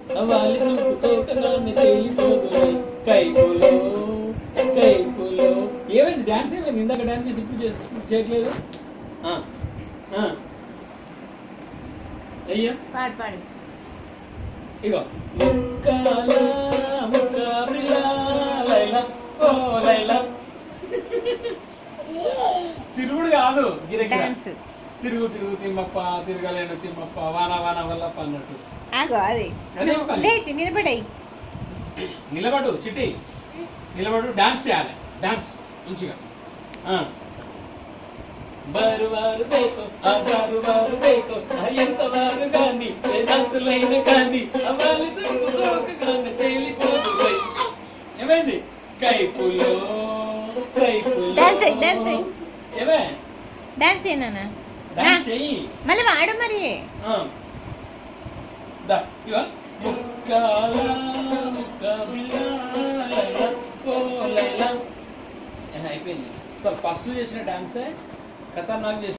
అవాలి చూపుతో కనాన్ని తేలిపోతుంది కైపులో కైపులో ఏమైంది డాన్స్ ఏమైంది ఇందాక డాన్స్ చేసి ఇప్పుడు చేసి చేయట్లేదు ఆ, ఆ. అయ్యా పాడు పాడు ఇగో ముక్కాల ముక్క పిల్ల లైలా ఓ లైలా తిరుగుడు కాదు గిరగిర డాన్స్ తిరుగు తిరుగు తిమ్మప్ప తిరగలేను తిమ్మప్ప వాన వాన వల్లప్ప అన్నట్టు ఆగో అది అదే పని. లేచి నిలబడాయి నిలబడు చిట్టి నిలబడు డాన్స్ చేయాలి డాన్స్ మంచిగా ఆ. బారు బారు బేకో ఆ బారు బారు బేకో ఆ ఎంత బారు గాని వేదాంతులైన గాని అవ్వాలి చూపు సోకు గాని తేలిపోదు పోయి. ఏమైంది కైపులో కైపులో Dance చెయ్, dance చెయ్. ఏమే డాన్స్ ఏనా డాన్స్ చెయ్యి మళ్ళీ వాడు మరి ఆ. దా ఇగో ముక్కాల ముక్క బిల్ల లైలా ఓ లైలా ఏ, అయిపోయింది సో ఫస్ట్ చేసిన డాన్సే ఖతర్నాక్ చేసిన